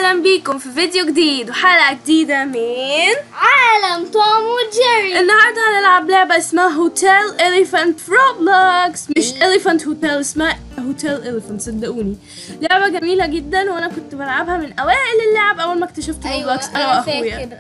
اهلا بيكم في فيديو جديد وحلقه جديده من عالم توم وجيري النهارده هنلعب لعبه اسمها هوتيل اليفانت في روبلوكس مش اليفانت هوتيل اسمها هوتيل اليفانت صدقوني لعبه جميله جدا وانا كنت بلعبها من اوائل اللعب اول ما اكتشفت روبلوكس انا واخويا فاكر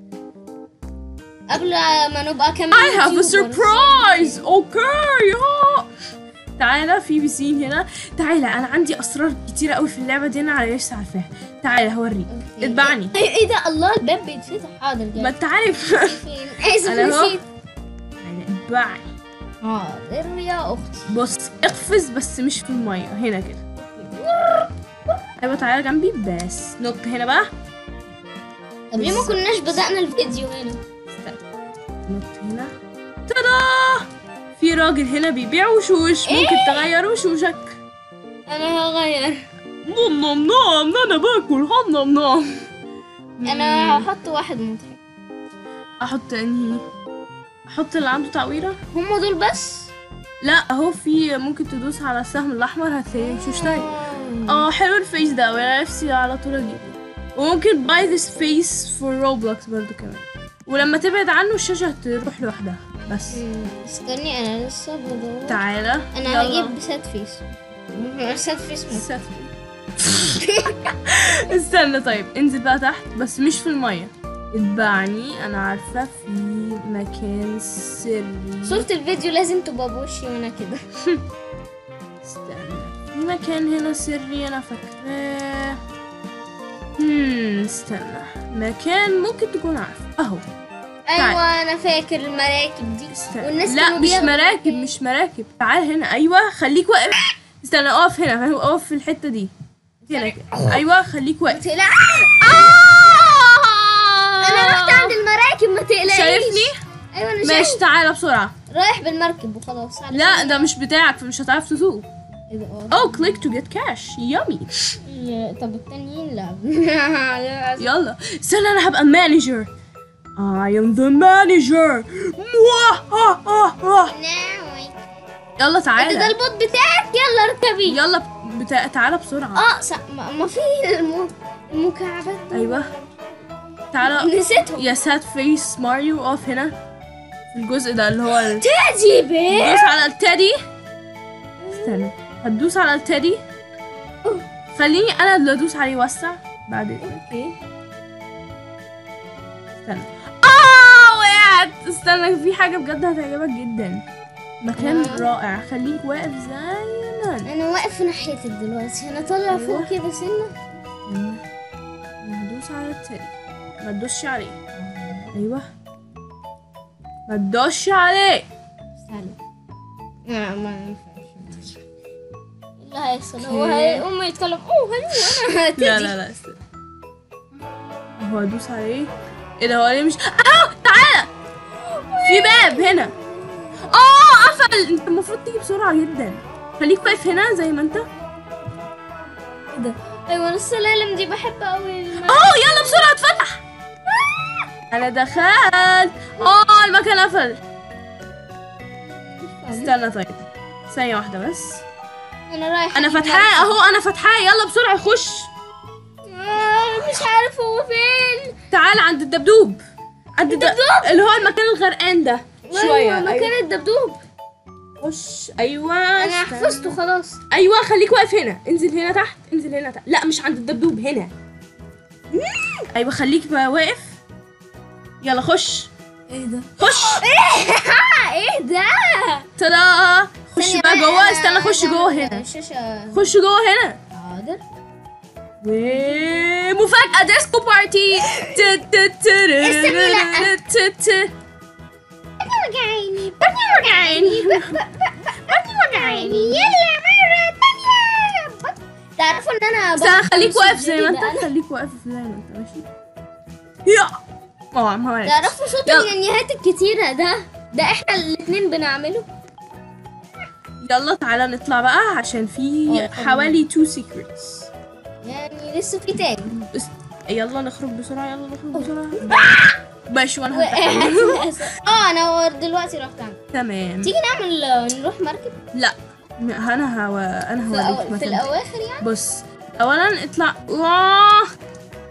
قبل ما نبقى كمان I have a يوتيوبرز. surprise اوكي يا تعالى في بسين هنا تعالى انا عندي اسرار كتيره قوي في اللعبه دي انا على لسه عارفاها تعالى هوريك أوكي. اتبعني ايه إيه ده الله الباب بيتفتح حاضر ما جاي انت عارف فين اسف أنا أهو. نسيت تعالى اتبعني حاضر يا اختي بص اقفز بس مش في الميه هنا كده ايوه تعالى جنبي بس نط هنا بقى طب ليه ما كناش بدأنا الفيديو هنا نط هنا تادا في راجل هنا بيبيع وشوش ممكن تغير وشوشك انا هغير نم نم نم انا باكل هم نم نم انا هحط واحد مضحك احط انهي احط اللي عنده تعويره هم دول بس لا اهو في ممكن تدوس على السهم الاحمر هتلاقي وشوش تاني اه حلو الفيس ده وانا نفسي على طول اجيبه وممكن باي ذس فيس فور روبلوكس برضو كمان ولما تبعد عنه الشاشة هتروح لوحدها بس مم، استني انا لسه بدور تعالى انا يلا. هجيب سات فيس سات فيس مضحك. سفلي. استنى طيب انزل بقى تحت بس مش في المية اتبعني انا عارفة في مكان سري صورة الفيديو لازم تبقى بوشي وانا كده استنى في مكان هنا سري انا فاكراه هم استنى مكان ممكن تكون عارف اهو ايوه انا فاكر المراكب دي استنى. والناس لا كانوا مش بياخدوا- مراكب مش مراكب تعال هنا ايوه خليك واقف استنى اقف هنا فاهم اقف في الحته دي هنا كده ايوه خليك واقف لا انا رحت عند المراكب ما تقلقيش شايفني ايوه انا ماشي شايف تعالى بسرعه رايح بالمركب وخلاص على لا ده مش بتاعك فمش هتعرف تسوق إيه ده؟ آه. او كليك تو جيت كاش يامي لا، طب التانيين لا يلا استنى انا هبقى مانجر I am the manager يلا انت ده تعالى البوت بتاعك يلا اركبي يلا بتا... تعالى بسرعه اه صح ما ما في الم- المكعبات دول. ايوه تعالى نسيتهم يا ساد فيس ماريو اقف هنا في الجزء ده اللي هو ال- تاجي بيه دوس على التeddy استنى هتدوس على التeddy خليني انا اللي ادوس عليه وسع بعدين اوكي استنى اه وقعت استنى في حاجه بجد هتعجبك جدا مكان آه. رائع خليك واقف زي ما انت انا واقف في ناحيتك دلوقتي انا طالع فوق أيوة. كده سنه استنى. أنا هدوس على التeddy ما تدوسش عليه ايوه ما تدوسش عليه استنى لا ما ينفعش اللي هيحصل هو هيقوم يتكلم اوه هلو انا لا تدي لا لا استنى هو ادوس عليه ايه ده هو ليه مش اه تعالى في باب هنا اه قفل انت المفروض تيجي بسرعه جدا خليك واقف هنا زي ما انت اه إيه ده ايوه أنا السلالم دي بحب قوي يلا بسرعه اتفتح انا دخلت اه المكان قفل استنى طيب ثانيه واحده بس انا رايح انا أجيب فاتحاه اهو انا فاتحاه يلا بسرعه خش آه، مش عارف هو فين تعال عند الدبدوب عند الدبدوب اللي هو المكان الغرقان ده شويه أيوة مكان الدبدوب خش ايوه انا استنى. حفظته خلاص ايوه خليك واقف هنا انزل هنا تحت انزل هنا تحت لا مش عند الدبدوب هنا ايوه خليك بقى واقف يلا خش ايه ده خش ايه ده تدا خش ثانية بقى بقى، جوه أنا استنى خش عايزة جوه أعمل هنا الشاشة خش جوه هنا حاضر ومفاجأة ديسكو بارتي استني، لأ. ت بطني وجعاني بطني وجعاني بطني وجعاني يلا مرة تانية بط- تعرفوا ان انا استنى بطني خليك واقف صوت زي ما جديد انت أنا- خليك واقف زي ما انت ماشي يا اه ما هو تعرفوا صوت يلا. اليانيهات الكتيرة ده ده احنا الاتنين بنعمله يلا تعالى نطلع بقى عشان في اه، حوالي تو سيكريتس يعني لسه في تاني يلا نخرج بسرعة يلا نخرج بسرعة ماشي وانا وقعت هفتح. للأسف. اه انا دلوقتي رحت عند تمام تيجي نعمل نروح مركب لا م- انا هو انا في, هوريك الأو... في مكان الاواخر يعني بص اولا اطلع واه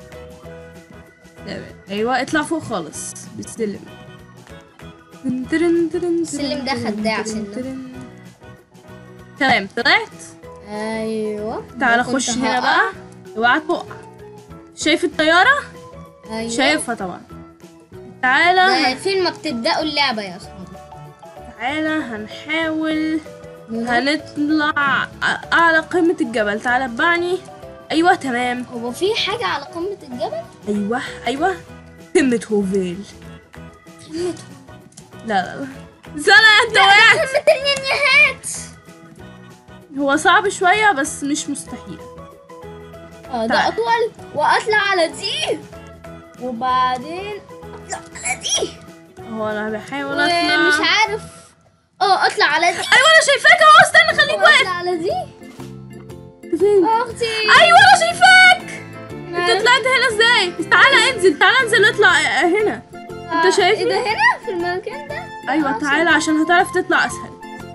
تمام ايوه اطلع فوق خالص بالسلم تن ترن ترن السلم ده ترن خداع ترن سنة. ترن. تمام طلعت ايوه تعالى كنت خش هنا هقع. بقى اوعى تقع شايف الطيارة؟ ايوه شايفها طبعا تعالى ده فين ما بتبدأوا اللعبة يا اصحابي تعالى هنحاول هنطلع أعلى قمة الجبل تعالى اتبعني أيوة تمام هو في حاجة على قمة الجبل؟ أيوة أيوة قمة هوفيل قمة لا لا لا سنة أنت وقعت قمة النينيهات هو صعب شوية بس مش مستحيل اه ده تعال. اطول واطلع على دي وبعدين اطلع على دي هو أنا بحاول ومش أطلع عارف اه اطلع على دي أيوة أنا شايفاك أهو استنى خليك واطلع واقف على دي فين؟ اختي أيوة أنا شايفاك أنت طلعت هنا إزاي؟ تعالى انزل تعالى انزل اطلع هنا أنت شايفني؟ ايه ده هنا في المكان ده أيوة آه، تعالى عشان هتعرف تطلع أسهل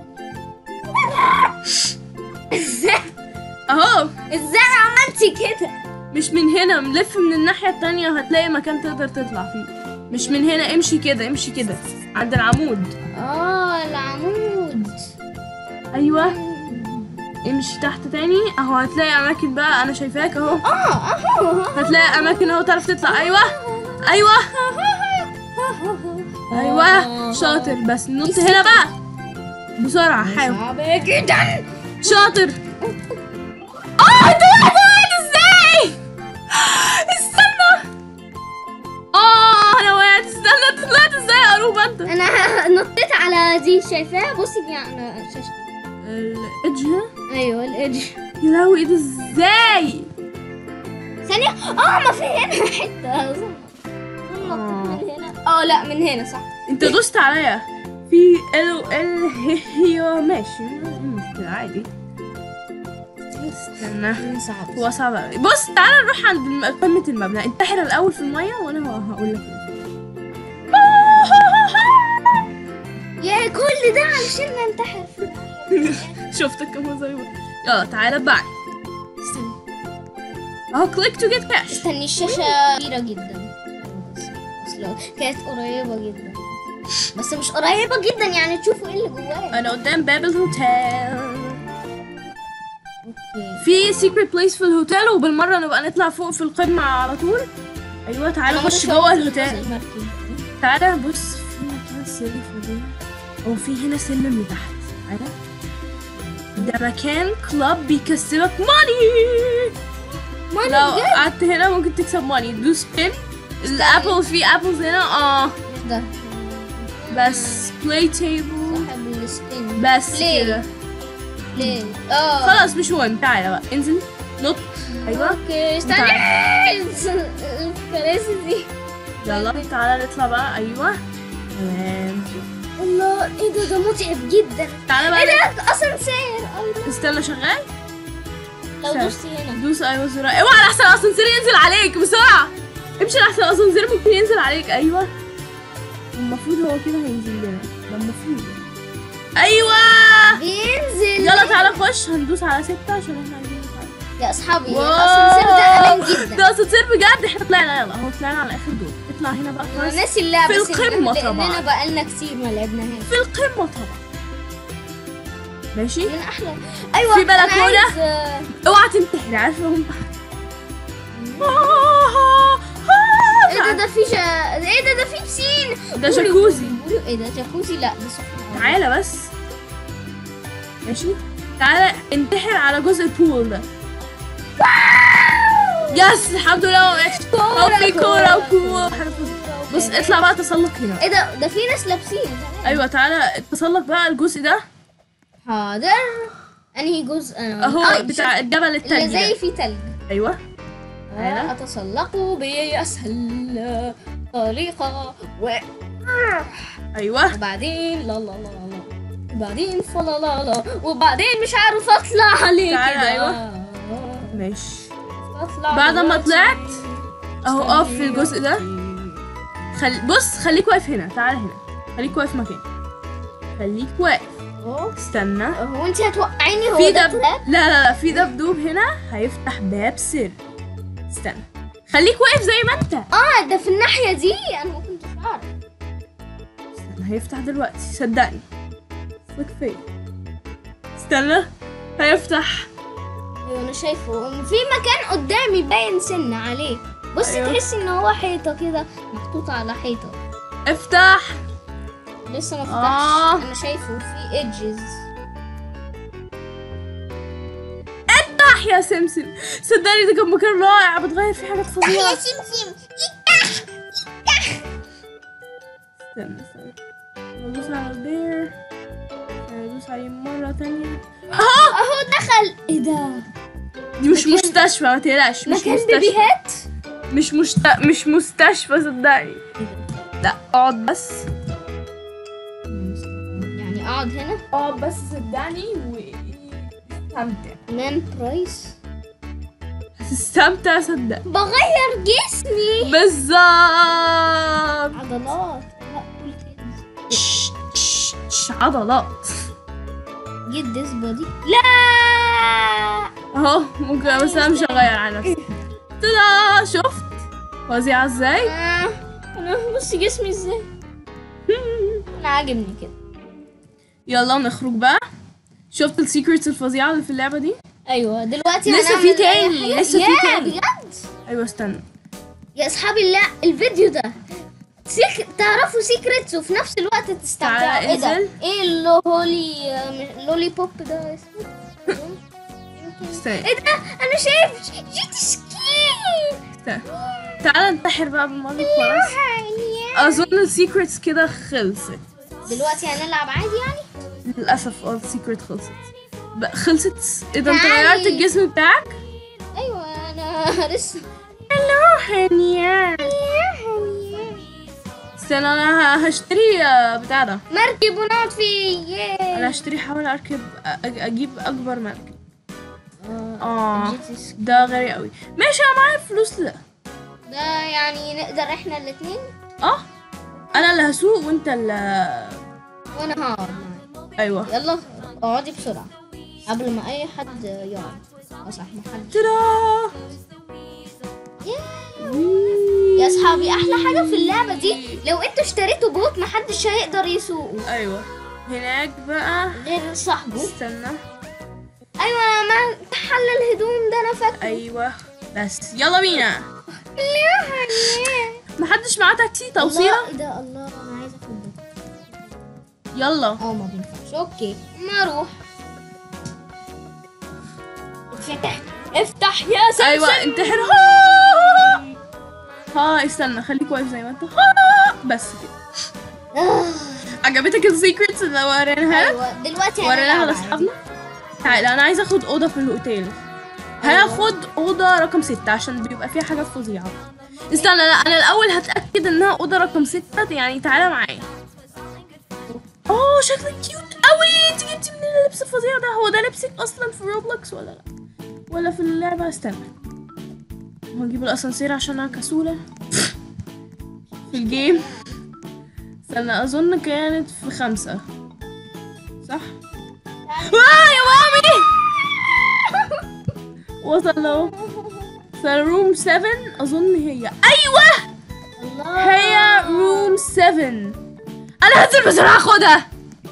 ازاي أهو ازاي عملتي كده مش من هنا نلف من الناحية التانية هتلاقي مكان تقدر تطلع فيه مش من هنا امشي كده امشي كده عند العمود اه العمود ايوه امشي تحت تاني اهو هتلاقي اماكن بقى انا شايفاك اهو اه اهو هتلاقي اماكن اهو تعرف تطلع ايوه ايوه ايوه شاطر بس نط هنا بقى بسرعة حاول صعبة جدا شاطر اه انت وقعت وقعت ازاي استنى اه انا وقعت استنى انت طلعت ازاي يا قروب انت انا نطيت على دي شايفاها بصي دي على شاشتي الايدج هنا ايوه الايدج يا لهوي ايه ده ازاي ثانية اه ما في هنا حتة أظن. أنا نطيت من هنا اه لا من هنا صح انت دوست عليا في ال ال هي ماشي مشكلة عادي استنى صعب هو صعب أوي. بص تعالى نروح عند الم- قمة المبنى انتحر الأول في المية وأنا هقول لك يا كل ده علشان ننتحر في شفتك كم زي يلا تعالى بعد استنى اهو كليك تو جيت كاش استني الشاشة كبيرة جدا بس أصل كانت قريبة جدا بس مش قريبة جدا يعني تشوفوا ايه اللي جواها أنا قدام باب الهوتيل اوكي في سيكريت بليس في الهوتيل وبالمرة نبقى نطلع فوق في القمة على طول أيوة تعالى أنا خش مش جوه عارفة الهوتيل المركب. تعالى بص في مكان سري فوقنا او في هنا سلم لتحت تعالى ده مكان كلاب بيكسبك ماني ماني لو بجد؟ قعدت هنا ممكن تكسب ماني دوس بين الابل في ابلز هنا اه مش ده بس بلاي تيبل صاحب السبين بس ليه؟ كده ليه؟ اه خلاص مش مهم تعالى بقى انزل نط ايوه اوكي استني الكراسي دي يلا تعالى نطلع بقى ايوه تمام الله ايه ده ده متعب جدا تعالى ايه بقى ده اسانسير الله استنى شغال لو شايف. دوستي هنا دوس ايوه زرار اوعى لحسن الاسانسير ينزل عليك بسرعه امشي لحسن الاسانسير ممكن ينزل عليك ايوه المفروض هو كده هينزل لنا ده المفروض ايوه بينزل يلا تعالى خش هندوس على ستة عشان احنا عايزين نتعلم. يا اصحابي واو. الاسانسير ده امان جدا ده اسانسير بجد احنا طلعنا يلا اهو طلعنا على اخر دور اطلع هنا بقى انا خلاص ناسي اللعبه في بس القمة لاننا طبعا. بقالنا كتير ما لعبناهاش في القمة طبعا ماشي من احلى ايوه في أنا بلكونة؟ عايز، آه، اوعى تنتحر عارفه هم ايه ده ده في جا... ايه ده ده في بسين ده قولي- جاكوزي. قولي- ايه ده جاكوزي لا ده سخن تعالى بس ماشي تعالى انتحر على جزء البول ده يس الحمد لله ما وقعتش هو في كورة وكورة حاجة فوق. بص اطلع بقى تسلق هنا ايه ده ده في ناس لابسين ايوه تعالى تسلق بقى الجزء ده حاضر انهي جزء انا اهو آه، بتاع الجبل اللي التلج زي ده. في تلج ايوه تعالى. أتسلق بأسهل طريقة و... ايوه وبعدين لا لا لا لا لا وبعدين فلا لا لا وبعدين مش عارف اطلع عليه تعالى، كده أيوة. عرفت ماشي اطلع بعد ما دلوقتي. طلعت اهو اقف في الجزء ده خل... بص خليك واقف هنا تعالى هنا خليك واقف مكانك خليك واقف أهو. استنى هو انت هتوقعيني هو في ده دب تراب لا لا لا في دبدوب هنا هيفتح باب سر استنى خليك واقف زي ما انت اه ده في الناحية دي انا ما كنتش اعرف استنى هيفتح دلوقتي صدقني فك فيا استنى هيفتح ايوه انا شايفه في مكان قدامي باين سن عليه بصي أيوة. تحسي ان هو حيطة كده محطوطة على حيطة افتح لسه ما فتحش آه. انا شايفه في ايدجز افتح يا سمسم صدقني ده كان مكان رائع بتغير فيه حاجات فظيعة سمسم استنى استنى بدوس على البير بدوس عليه مرة تانية اهو اهو دخل ايه ده دي مش مكان- مستشفى ما تقلقش مش مكان مستشفى بيبيهات مش مشت... مش مستشفى صدقني لا اقعد بس يعني اقعد هنا اقعد بس صدقني واستمتع مان برايس هتستمتع صدق بغير جسمي بالظبط عضلات لا قول كده تش- تش- تش- عضلات جيت ذس بودي لا اهو ممكن بس انا مش هغير على نفسي تدا شفت فظيعة ازاي آه، انا بصي جسمي ازاي انا عاجبني كده يلا نخرج بقى شفت السيكريتس الفظيعة اللي في اللعبة دي ايوه دلوقتي لسه هنعمل في أي تاني، حاجة. لسه في ياه، تاني. بجد ايوه استنى يا اصحابي لا الفيديو ده سيك... تعرفوا سيكريتس وفي نفس الوقت تستمتعوا تعالى ايه ده انزل. ايه اللي هولي آه، لولي بوب ده اسمه استنى ايه ده انا شايف جيت سكي استنى تعالى ننتحر بقى بالمرة خلاص اظن السيكريتس كده خلصت دلوقتي هنلعب عادي يعني للاسف اه السيكريت خلصت بقى خلصت اذا انت تعالي. غيرت الجسم بتاعك ايوه انا لسه هلو حنيان استنى انا ه- هشتري آه، بتاع ده مركب ونقعد فيه ياه. انا هشتري حاول اركب أ- أ- اجيب اكبر مركب اه اه جيت سكي. ده غالي قوي ماشي انا معايا فلوس لا ده يعني نقدر احنا الاثنين اه انا اللي هسوق وانت اللي وانا هقعد معاك ايوه يلا اقعدي بسرعة قبل ما اي حد يقعد اه صح ما حد ترى يا اصحابي احلى حاجة في اللعبة دي لو انتوا اشتريتوا بوت محدش هيقدر يسوقه ايوه هناك بقى غير صاحبه استنى ايوه ما محل الهدوم ده انا فاكره ايوه بس يلا بينا يا حنان. محدش معاه تاكسي الله توصيله ايه ده الله انا عايزه اخد ده يلا اه ما بينفعش اوكي ما اروح اتفتح افتح يا سمسم ايوه انتحر ها ها استنى خليك واقف زي ما انت ها بس كده آه. عجبتك السيكريتس اللي وريناها لك ايوه دلوقتي وريناها هنلعب لاصحابنا تعالى انا عايزه اخد اوضه في الاوتيل هاخد اوضه رقم ستة عشان بيبقى فيها حاجات فظيعه استنى لا انا الاول هتاكد انها اوضه رقم ستة يعني تعالى معايا اوه شكلك كيوت قوي انت جبتي من اللبس الفظيع ده هو ده لبسك اصلا في روبلوكس ولا لا ولا في اللعبه استنى وهجيب الاسانسير عشان انا كسوله في الجيم استنى اظن كانت في خمسة صح واه يا مامي وصل له فروم 7 اظن هي ايوه الله هي روم 7 انا هنزل بسرعه اخدها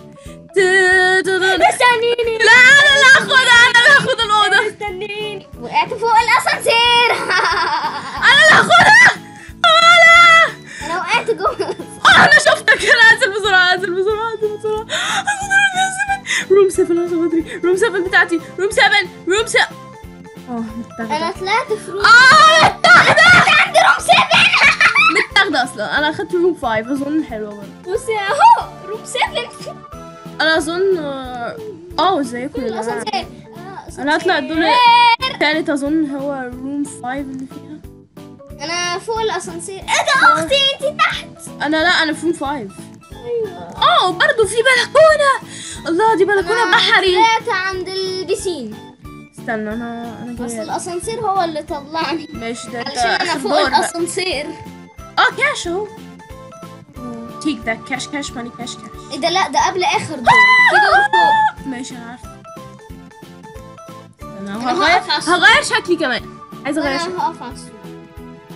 استنيني لا انا لا اخدها انا لا اخد الاوضه استنيني وقعت فوق الاسانسير انا لا اخدها آه، لا انا وقعت جوه آه، انا شفتك انا انزل بسرعه انزل بسرعه انزل بسرعه روم 7 عشان خاطري روم 7 بتاعتي روم 7 روم 7 اه متاخده انا طلعت في روم اه متاخده عند روم 7 متاخده اصلا انا اخدت روم 5 اظن حلوه برضه بصي اهو روم 7 انا اظن اه اه ازيكم يا جماعه الاسانسير انا هطلع الدور الثالث اظن هو روم 5 اللي فيها انا فوق الاسانسير ايه ده اختي انت تحت انا لا انا في روم 5 ايوه اه برضه في بلكونه الله دي بلكونه بحري طلعت عند البسين استنى انا انا بس جايه الاسانسير هو اللي طلعني ماشي ده انت علشان انا آخر فوق دور بقى. الاسانسير اه كاش اهو تيك ده كاش كاش ماني كاش كاش ايه ده لا ده قبل اخر دور في دور فوق ماشي انا عارفه انا أنا هغير هقف على السور. هغير شكلي كمان عايزه اغير انا شكلي هقف على السور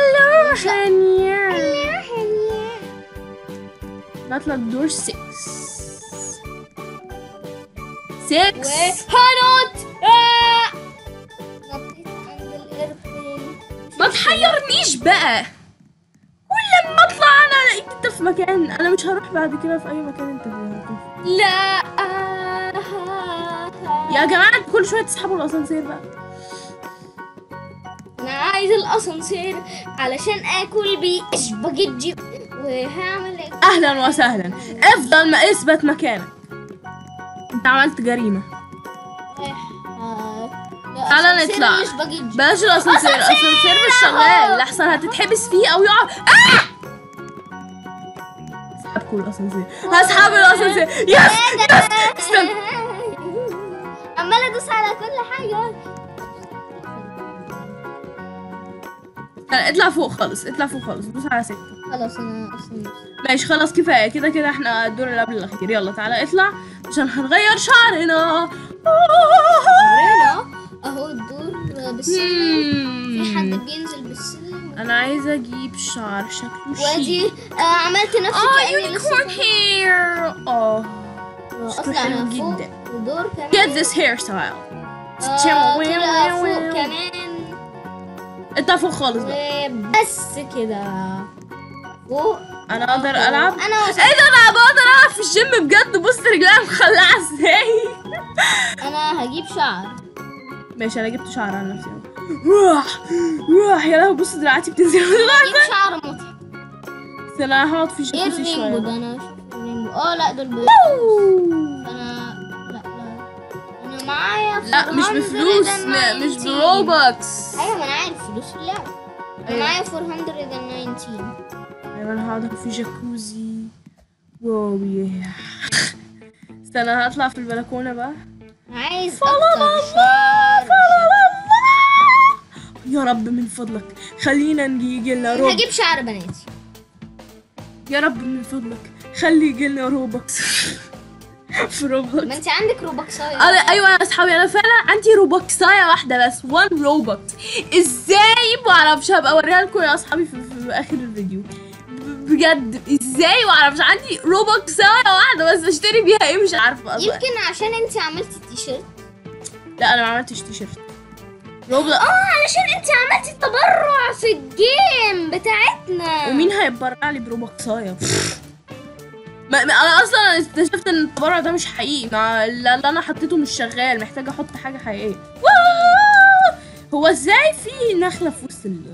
هلو هنيا نطلع دور 6 6 وهنط آه. نطيت عند الايربلين ما تحيرنيش بقى كل لما اطلع انا الاقيك انت في مكان انا مش هروح بعد كده في اي مكان انت فيه لا يا جماعه انتوا كل شويه تسحبوا الاسانسير بقى انا عايز الاسانسير علشان اكل بيه سباجيتي وهعمل إيه؟ اهلا وسهلا افضل ما اثبت مكانك انت عملت جريمه آه، لا، تعالى أسانسير نطلع. مش باجيتي بلاش الاسانسير الاسانسير مش شغال لحسن هتتحبس فيه او يقع آه! اسحبكوا الاسانسير هسحب الاسانسير يس يس استنى عمالة ادوس على كل حاجة اطلع فوق خالص اطلع فوق خالص دوس على ستة خلاص انا اصلا ماشي خلاص كفايه كده كده احنا الدور اللي قبل الاخير يلا تعالى اطلع عشان هنغير شعرنا هنا اهو الدور بالسلم في حد مم. بينزل بالسلم انا عايزه اجيب شعر شكله شيك وادي آه عملت نفسي اه كأني لسه يونيكورن هير اه اصلا حلو انا فوق جدا. ودور كمان get this hairstyle آه طلع فوق كمان انت فوق خالص بقى وبس كده فوق انا اقدر العب انا وصلت ايه ده انا بقدر العب في الجيم بجد بص رجليا مخلعه ازاي انا هجيب شعر ماشي انا جبت شعر على نفسي أهو. روح روح يا لهوي بص دراعاتي بتنزل هجيب شعر مضحك بس انا هقعد في ايه جاكوزي الرينبو ده شويه انا اشوف الرينبو اه لا دول بي... أوه. انا لا لا انا معايا لا مش 419. بفلوس م- مش بروبكس ايوه ما انا عارف فلوس في اللعبة انا أيوة. معايا 419 ايوه انا هقعد في جاكوزي واو ياه استنى هطلع في البلكونه بقى عايز فلا اكتر شعر يا رب من فضلك خلينا نيجي لنا روبوكس هجيب شعر بناتي يا رب من فضلك خلي يجي لنا روبوكس في روبوكس ما انت عندك روبكساية انا ايوه يا اصحابي انا فعلا عندي روبوكسايه واحده بس وان روبوكس ازاي ما اعرفش هبقى اوريها لكم يا اصحابي في, في, في اخر الفيديو ب- بجد ازاي ما اعرفش عندي روبوكسايه واحده بس اشتري بيها ايه مش عارفه اصلا يمكن عشان انت عملتي التيشيرت لا انا ما عملتش تيشيرت روبلا اه علشان انت عملتي التبرع في الجيم بتاعتنا ومين هيتبرع لي بروبوكسايه ما ما- انا اصلا اكتشفت ان التبرع ده مش حقيقي ما اللي اللي انا حطيته مش شغال محتاجه احط حاجه حقيقيه واو! هو ازاي في نخله في وسط ال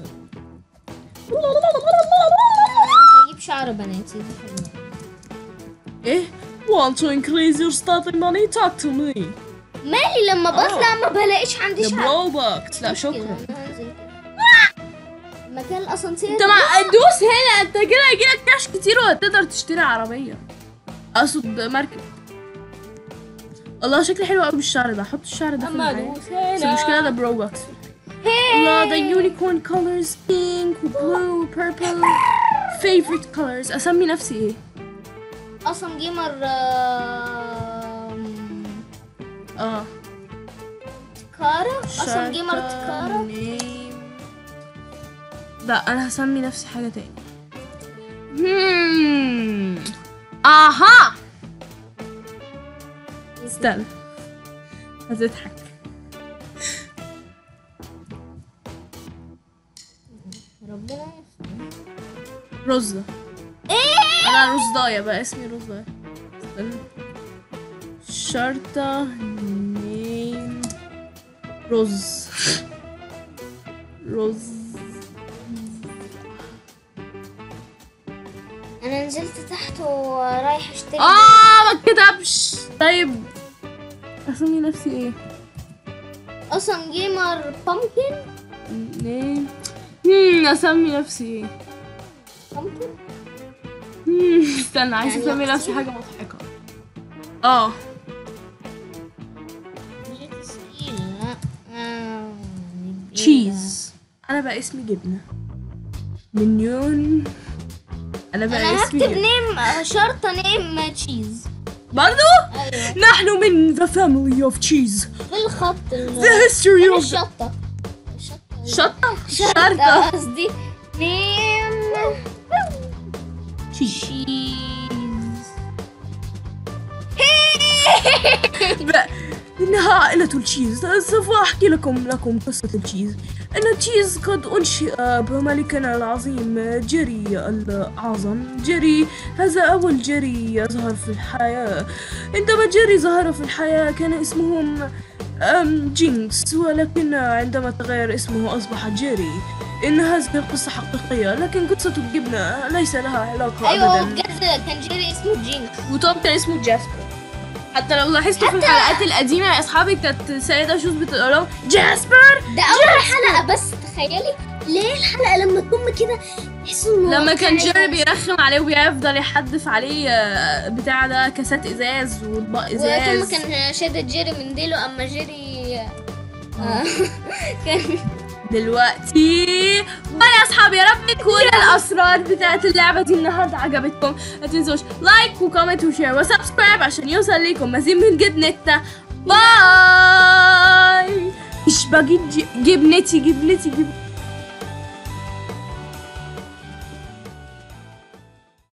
هجيب شعر بناتي دي حلوة. ايه want to increase your starting money talk to me مالي لما بطلع ما بلاقيش عندي the شعر بروبوكس لا مش كده، شكرا أنا هنزل كده. مكان الاسانسير انت مع دوس هنا انت كده هيجيلك كاش كتير وهتقدر تشتري عربيه اقصد مركب الله شكلي حلو قوي بالشعر ده حط الشعر ده في اما الحياة. ادوس بس المشكله ده بروبوكس الله ده يونيكورن colors pink وبلو وبيربل favorite colors اسمي نفسي ايه اصلا جيمر آم، اه تكارا اصلا جيمر تكارا name. لا انا هسمي نفسي حاجه تاني هم اها استنى هتضحك ربنا يستر رزة ايه انا رزداية بقى اسمي رزداية استنى شرطة نيم رز رز انا نزلت تحت ورايح اشتري اه ما كتبش طيب اسمي نفسي ايه اصلا جيمر بامكن نيم هم اسمي نفسي ايه بامكن هم، استنى عايز يعني اسمي أختي؟ نفسي حاجة مضحكة اه جيت سكيل لا آه، نديها. تشيز انا بقى اسمي جبنة منيون انا بقى انا اسمي هكتب جبنة. نيم آه، شرطة نيم تشيز برضو ايوه نحن من the family of cheese بالخط the history of الشطة الشطة شطة شرطة شرطة قصدي نيم تشيز تشيز إنها عائلة التشيز سوف أحكي لكم لكم قصة التشيز أن التشيز قد أنشئ بملكنا العظيم جيري الأعظم جيري هذا أول جيري يظهر في الحياة عندما جيري ظهر في الحياة كان اسمهم أم جينكس ولكن عندما تغير اسمه أصبح جيري إن هذه القصة حقيقية لكن قصة الجبنة ليس لها علاقة ايوه أبدا بجد كان جيري اسمه جينكس وتوم كان اسمه جاسبر حتى لو لاحظتوا في الحلقات القديمة يا أصحابي كانت سيدة شوز بتقول لهم جاسبر ده اول حلقه بس تخيلي ليه الحلقه لما تكون كده تحس انه لما كان واقعي جيري بس. بيرخم عليه وبيفضل يحدف عليه آه، بتاع ده كاسات ازاز واطباق وتوم ازاز كان شادد جيري من ديله اما جيري آه، كان دلوقتي باي يا اصحابي يا رب تكون الاسرار بتاعت اللعبه دي النهارده عجبتكم ما تنسوش لايك وكومنت وشير وسبسكرايب عشان يوصل ليكم مزيد من جبنتة باي مش بجيب جبنتي جبنتي جبنتي